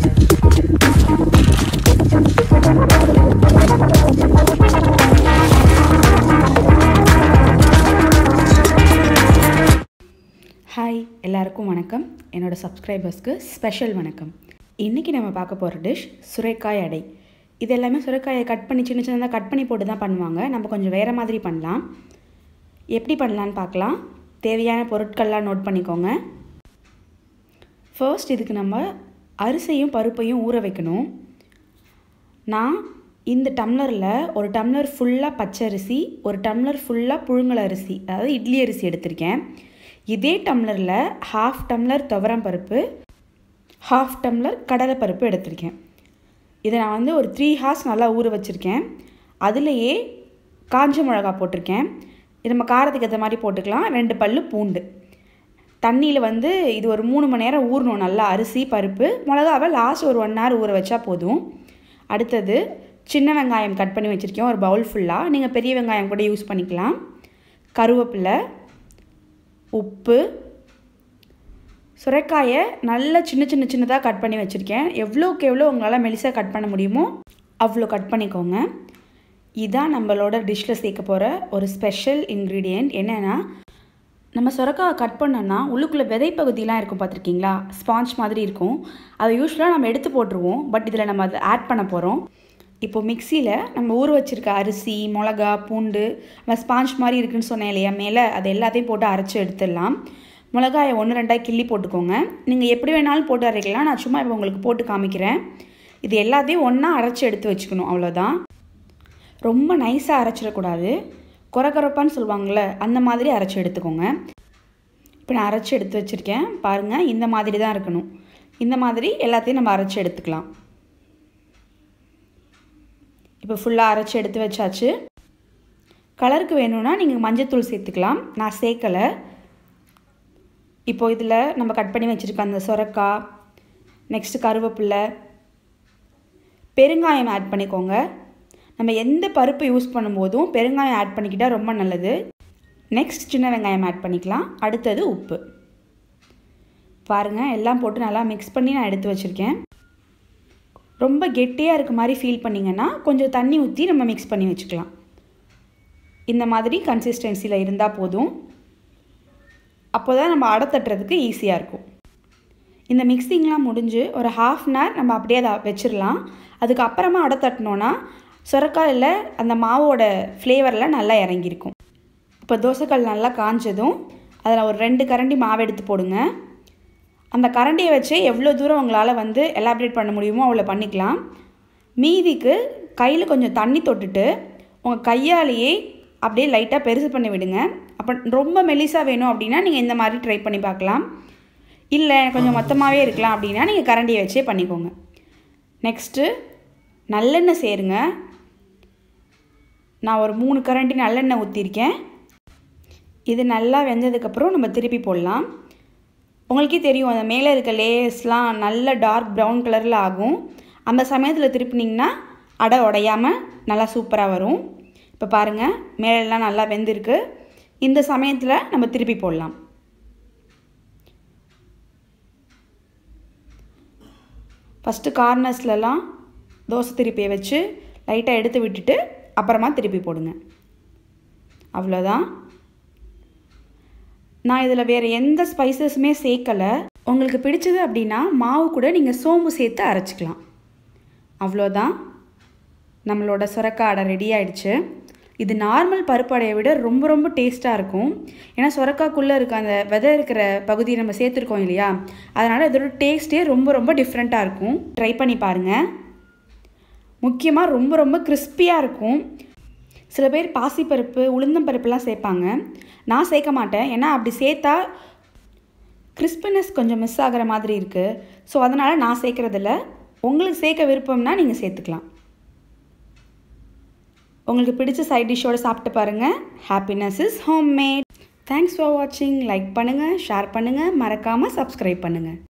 hi எல்லாருக்கும் வணக்கம் என்னோட சப்ஸ்கிரைபர்ஸ்க்கு ஸ்பெஷல் வணக்கம் இன்றைக்கி நம்ம பார்க்க போகிற டிஷ் சுரைக்காய் அடை இது எல்லாமே சுரைக்காயை கட் பண்ணி சின்ன சின்னதாக கட் பண்ணி போட்டு தான் பண்ணுவாங்க நம்ம கொஞ்சம் வேறு மாதிரி பண்ணலாம் எப்படி பண்ணலான்னு பார்க்கலாம் தேவையான பொருட்கள்லாம் நோட் பண்ணிக்கோங்க ஃபர்ஸ்ட் இதுக்கு நம்ம அரிசியும் பருப்பையும் ஊற வைக்கணும் நான் இந்த டம்ளரில் ஒரு டம்ளர் ஃபுல்லாக பச்சரிசி ஒரு டம்ளர் ஃபுல்லாக புழுங்கல் அரிசி அதாவது இட்லி அரிசி எடுத்திருக்கேன் இதே டம்ளரில் ஹாஃப் டம்ளர் துவரம் பருப்பு ஹாஃப் டம்ளர் கடலை பருப்பு எடுத்திருக்கேன் இதை நான் வந்து ஒரு த்ரீ ஹார்ஸ் நல்லா ஊற வச்சுருக்கேன் அதுலேயே காஞ்ச மிளகா போட்டிருக்கேன் இது நம்ம காரத்துக்கு ஏற்ற மாதிரி போட்டுக்கலாம் ரெண்டு பல் பூண்டு தண்ணியில் வந்து இது ஒரு மூணு மணி நேரம் ஊறணும் நல்லா அரிசி பருப்பு மிளகாவை லாஸ்ட் ஒரு ஒன் ஹவர் ஊற வச்சா போதும் அடுத்தது சின்ன வெங்காயம் கட் பண்ணி வச்சுருக்கேன் ஒரு பவுல் ஃபுல்லாக நீங்கள் பெரிய வெங்காயம் கூட யூஸ் பண்ணிக்கலாம் கருவேப்பிலை உப்பு சுரைக்காயை நல்லா சின்ன சின்ன சின்னதாக கட் பண்ணி வச்சுருக்கேன் எவ்வளோக்கு எவ்வளோ உங்களால் மெலிசாக கட் பண்ண முடியுமோ அவ்வளோ கட் பண்ணிக்கோங்க இதான் நம்மளோட டிஷ்ஷில் சேர்க்க போகிற ஒரு ஸ்பெஷல் இன்க்ரீடியண்ட் என்னென்னா நம்ம சுரக்காவை கட் பண்ணோன்னா உள்ளுக்குள்ளே விதை பகுதியெலாம் இருக்கும் பார்த்துருக்கீங்களா ஸ்பாஞ்ச் மாதிரி இருக்கும் அதை யூஸ்வலாக நம்ம எடுத்து போட்டுருவோம் பட் இதில் நம்ம அதை ஆட் பண்ண போகிறோம் இப்போது மிக்சியில் நம்ம ஊற வச்சுருக்க அரிசி மிளகா பூண்டு நம்ம ஸ்பாஞ்ச் மாதிரி இருக்குன்னு சொன்னேன் இல்லையா மேலே அது எல்லாத்தையும் போட்டு அரைச்சி எடுத்துடலாம் மிளகாயை ஒன்று ரெண்டாக கிள்ளி போட்டுக்கோங்க நீங்கள் எப்படி வேணாலும் போட்டு அரைக்கலாம் நான் சும்மா இப்போ உங்களுக்கு போட்டு காமிக்கிறேன் இது எல்லாத்தையும் ஒன்றா அரைச்சி எடுத்து வச்சுக்கணும் அவ்வளோதான் ரொம்ப நைஸாக அரைச்சிடக்கூடாது குறக்குறப்பான்னு சொல்லுவாங்கள்ல அந்த மாதிரி அரைச்சி எடுத்துக்கோங்க இப்போ நான் அரைச்சி எடுத்து வச்சுருக்கேன் பாருங்கள் இந்த மாதிரி தான் இருக்கணும் இந்த மாதிரி எல்லாத்தையும் நம்ம அரைச்சி எடுத்துக்கலாம் இப்போ ஃபுல்லாக அரைச்சி எடுத்து வச்சாச்சு கலருக்கு வேணும்னா நீங்கள் மஞ்சத்தூள் சேர்த்துக்கலாம் நான் சேர்க்கலை இப்போ இதில் நம்ம கட் பண்ணி வச்சுருக்க அந்த சொரக்காய் நெக்ஸ்ட்டு கருவேப்பில்லை பெருங்காயம் ஆட் பண்ணிக்கோங்க நம்ம எந்த பருப்பு யூஸ் பண்ணும்போதும் பெருங்காயம் ஆட் பண்ணிக்கிட்டால் ரொம்ப நல்லது நெக்ஸ்ட் சின்ன வெங்காயம் ஆட் பண்ணிக்கலாம் அடுத்தது உப்பு பாருங்கள் எல்லாம் போட்டு நல்லா மிக்ஸ் பண்ணி நான் எடுத்து வச்சுருக்கேன் ரொம்ப கெட்டியாக இருக்க மாதிரி ஃபீல் பண்ணிங்கன்னா கொஞ்சம் தண்ணி ஊற்றி நம்ம மிக்ஸ் பண்ணி வச்சுக்கலாம் இந்த மாதிரி கன்சிஸ்டன்சியில் இருந்தால் போதும் அப்போ தான் நம்ம அடை தட்டுறதுக்கு ஈஸியாக இருக்கும் இந்த மிக்சிங்லாம் முடிஞ்சு ஒரு ஹாஃப் அன் ஹவர் நம்ம அப்படியே அதை வச்சிடலாம் அதுக்கப்புறமா அடை தட்டினோன்னா சுரக்காயில் அந்த மாவோட ஃப்ளேவரில் நல்லா இறங்கியிருக்கும் இப்போ தோசைக்கல் நல்லா காஞ்சதும் அதில் ஒரு ரெண்டு கரண்டி மாவு எடுத்து போடுங்க அந்த கரண்டியை வச்சு எவ்வளோ தூரம் உங்களால் வந்து எலாபரேட் பண்ண முடியுமோ அவ்வளோ பண்ணிக்கலாம் மீதிக்கு கையில் கொஞ்சம் தண்ணி தொட்டுட்டு உங்கள் கையாலேயே அப்படியே லைட்டாக பெருசு பண்ணி விடுங்க அப்போ ரொம்ப மெலிசாக வேணும் அப்படின்னா நீங்கள் இந்த மாதிரி ட்ரை பண்ணி பார்க்கலாம் இல்லை கொஞ்சம் மொத்தமாகவே இருக்கலாம் அப்படின்னா நீங்கள் கரண்டியை வச்சே பண்ணிக்கோங்க நெக்ஸ்ட்டு நல்லெண்ணெய் சேருங்க நான் ஒரு மூணு கரண்டி நல்லெண்ணெய் ஊற்றிருக்கேன் இது நல்லா வெந்ததுக்கப்புறம் நம்ம திருப்பி போடலாம் உங்களுக்கே தெரியும் அந்த மேலே இருக்க லேயர்ஸ்லாம் நல்ல டார்க் ப்ரௌன் கலரில் ஆகும் அந்த சமயத்தில் திருப்பினிங்கன்னா அடை உடையாமல் நல்லா சூப்பராக வரும் இப்போ பாருங்கள் மேலெல்லாம் நல்லா வெந்திருக்கு இந்த சமயத்தில் நம்ம திருப்பி போடலாம் ஃபஸ்ட்டு கார்னர்ஸ்லலாம் தோசை திருப்பியை வச்சு லைட்டாக எடுத்து விட்டுட்டு அப்புறமா திருப்பி போடுங்க அவ்வளோதான் நான் இதில் வேறு எந்த ஸ்பைசஸுமே சேர்க்கலை உங்களுக்கு பிடிச்சது அப்படின்னா மாவு கூட நீங்கள் சோம்பு சேர்த்து அரைச்சிக்கலாம் அவ்வளோதான் நம்மளோட சுரக்காய் அடை ரெடி ஆயிடுச்சு இது நார்மல் பருப்பு அடையை விட ரொம்ப ரொம்ப டேஸ்ட்டாக இருக்கும் ஏன்னா சுரக்காக்குள்ளே இருக்க அந்த விதை இருக்கிற பகுதியை நம்ம சேர்த்துருக்கோம் இல்லையா அதனால் இதோட டேஸ்ட்டே ரொம்ப ரொம்ப டிஃப்ரெண்ட்டாக இருக்கும் ட்ரை பண்ணி பாருங்கள் முக்கியமாக ரொம்ப ரொம்ப கிறிஸ்பியாக இருக்கும் சில பேர் பாசிப்பருப்பு உளுந்தம்பருப்புலாம் சேர்ப்பாங்க நான் சேர்க்க மாட்டேன் ஏன்னா அப்படி சேர்த்தா கிறிஸ்பினஸ் கொஞ்சம் மிஸ் ஆகிற மாதிரி இருக்குது ஸோ அதனால் நான் சேர்க்குறதில்ல உங்களுக்கு சேர்க்க விருப்பம்னா நீங்கள் சேர்த்துக்கலாம் உங்களுக்கு பிடிச்ச சைட் டிஷ்ஷோடு சாப்பிட்டு பாருங்கள் happiness is home made thanks for வாட்சிங் லைக் பண்ணுங்கள் ஷேர் பண்ணுங்கள் மறக்காமல் சப்ஸ்கிரைப் பண்ணுங்கள்